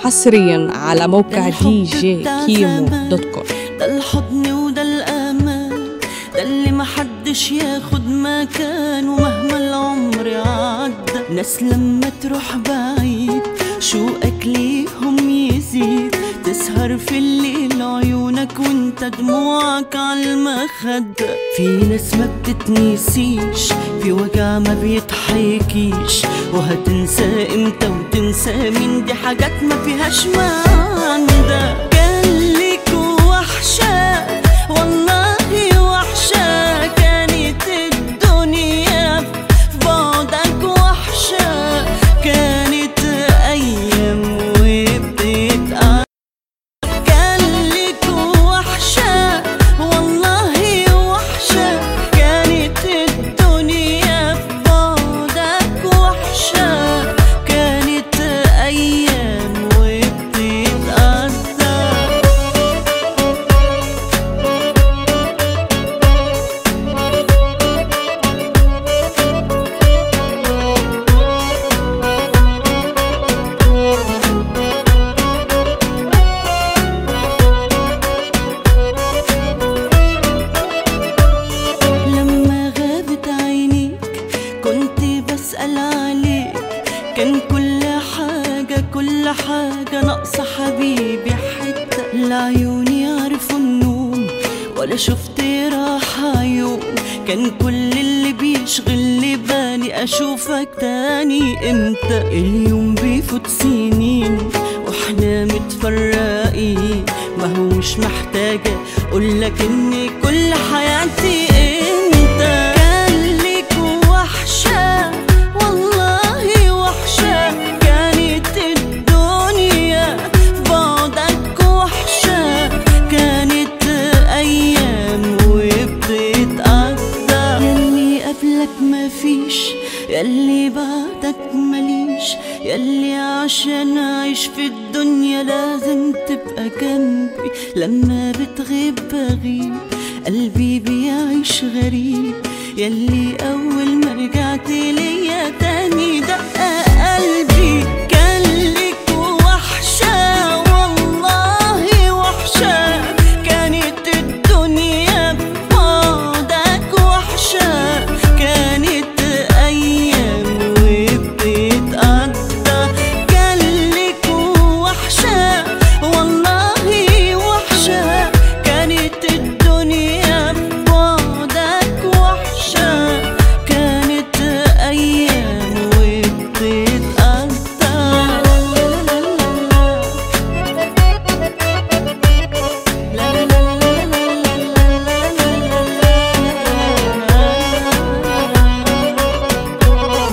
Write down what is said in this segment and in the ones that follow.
حصريا على موقع دي جي كيمو دوت كوم ده الحضن وده الأمان ده اللي محدش ياخد مكانه مهما العمر عدى ناس لما تروح بعيد شوقك ليهم يزيد تسهر في الليل عيونك وانت دموعك عالمخدة في ناس ما بتتنسيش في وجع ما بيتحكيش وهتنسى امتى وتنسى مين دي حاجات ما فيهاش معنى كان ليك وحشة والله وحشة كانت الدنيا في بعدك وحشة كانت أيام وبتتقع كان ليك وحشة والله وحشة كانت الدنيا في بعدك وحشة كانت أيام وبتتقدر لما غابت عينيك كنت بسأل عليك كان كل حاجة كل حاجة ناقصة حبيبي حتة لا عيوني عرفوا النوم ولا شفت راحة يوم كان كل اللي بيشغل لي بالي أشوفك تاني امتى اليوم بيفوت سنين واحنا متفرقين ما هو مش محتاجة أقولك إن كل حياتي انت كان ليك وحشة والله وحشة كانت الدنيا في بعدك وحشة كانت أيام وبتتقدر ياللي قبلك مفيش ياللي بعدك مليش ياللي عشان أعيش في الدنيا لازم تبقى جنبي لما بتغيب بغيب قلبي بيعيش غريب ياللي أول ما رجعت ليا تاني دق قلبي كان ليك وحشة والله وحشة كانت الدنيا بعدك وحشة كانت أيام وبتتقدر كان ليك وحشة والله وحشة كانت الدنيا بعدك وحشة كانت أيام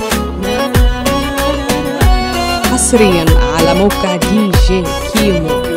حصريا على موقع دي جي كيمو